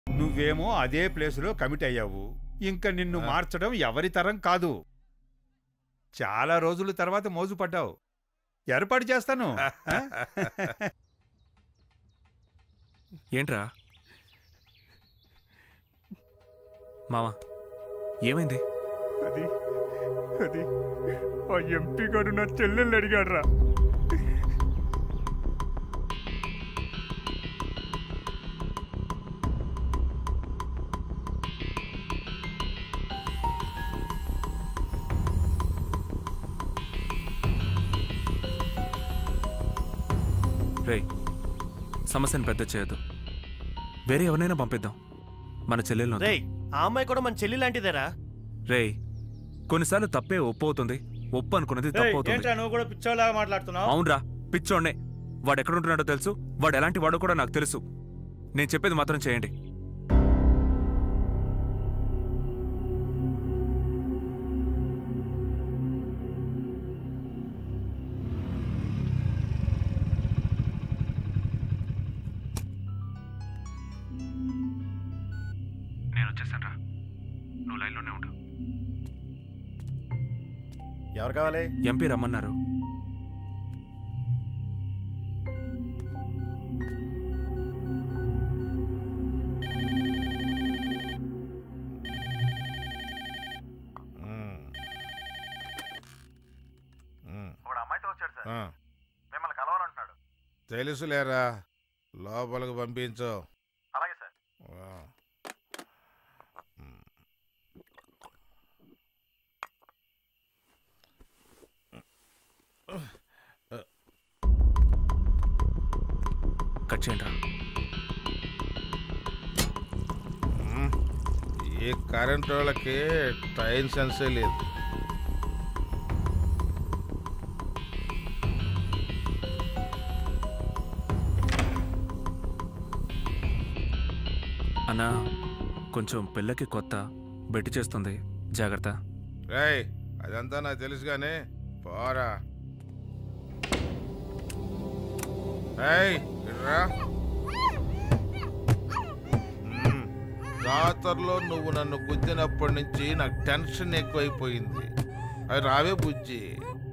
నువ్వేమో అదే ప్లేసులో కమిట్ అయ్యావు ఇంకా నిన్ను మార్చడం ఎవరి తరం కాదు చాలా రోజుల తర్వాత మోజు పడ్డావు ఏర్పాటు చేస్తాను ఆ? ఏంట్రా మావా ఏమైంది అది అది ఆ ఎంపీ గారు నా చెల్లెల్ని అడిగాడు రా రేయ్ సమస్యను పెద్ద చేయొద్దు వేరే ఎవరినైనా పంపిద్దాం మన చెల్లెలను వద్దు. రేయ్ ఆ అమ్మాయి కూడా మన చెల్లి లాంటిదేరా రేయ్ కొన్నిసార్లు తప్పే ఒప్పు అవుతుంది ఒప్పు అనుకున్నది తప్పు అవుతుంది ఏంట్రా నువ్వు కూడా పిచ్చోలాగా మాట్లాడుతున్నావు అవునరా పిచ్చోడ్నే వాడు ఎక్కడుంటున్నాడో తెలుసు వాడు ఎలాంటి వాడో కూడా నాకు తెలుసు నేను చెప్పేది మాత్రం చేయండి నేను వచ్చేసాను రా నువ్వు లైన్లోనే ఉండు ఎవరు కావాలి ఎంపీ రమ్మన్నారు మిమ్మల్ని కలవాలంటున్నాడు తెలుసులేరా లోపలికి పంపించు అలాగే సార్ ఆ. కట్ చేయండి రా ఉమ్. ఈ కరెంట్ వాళ్ళకి టైం సెన్సే లేదు అన్నా కొంచెం పిల్లకి కొత్త బెట్టి చేస్తుంది జాగ్రత్త రేయ్ అదంతా నాకు తెలుసు కానీ పోరా ఏయ్ ఇట్రా మ్మ్. జాతరలో నువ్వు నన్ను గుద్దినప్పటి నుంచి నాకు టెన్షన్ ఎక్కువైపోయింది అది రావే బుజ్జి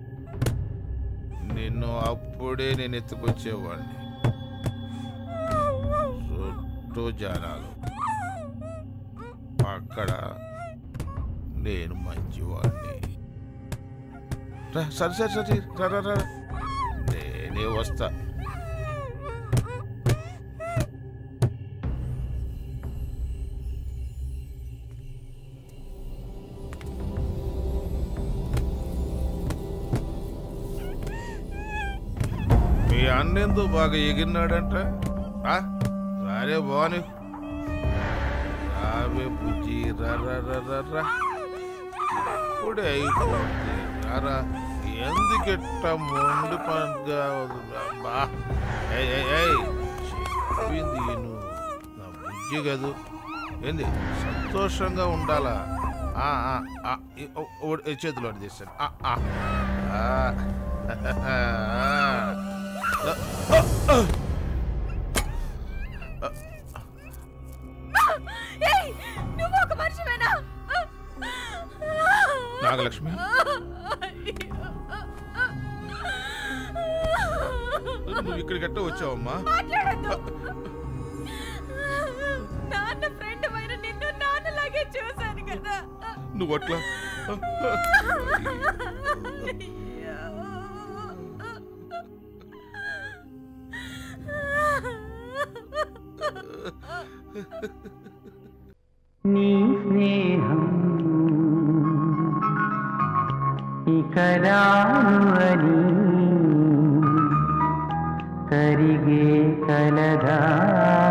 నిన్ను అప్పుడే నేను ఎత్తుకొచ్చేవాడిని చుట్టూ జనాలు అక్కడ నేను మంచివాడిని రా, సరే సరే సరే రా, రా, రా. నేనే వస్తా మీ అన్నెందు బాగా ఎగిరినాడంట ఆ? సరే బాని రావే బుజ్జి రా రా రా రా రా ఇప్పుడే అయిపోతుంది రారా ఎందుకెట్ట మొండి పనిగా బా ఏయ్ ఏయ్, ఏయ్ చెప్పింది విను. నా బుజ్జి కదూ ఏంది సంతోషంగా ఉండాలా ఆ, ఆ, ఆ, ఈ- ఓ- ఓ- ఈ చేతిలో ఒకటి తీస్తాను ఆ, ఆ. ఆ. ఆ. ఏయ్, నువ్వు ఒక మనిషివేనా నాగలక్ష్మి నువ్వు ఇక్కడికి ఎట్ట వచ్చావమ్మా మాట్లాడద్దు నాన్న ఫ్రెండ్ అయిన నిన్ను నాన్నలాగే చూశాను కదా నువ్వు అట్లా నీ స్నేహం ఇక రాను అని కరిగే కలదా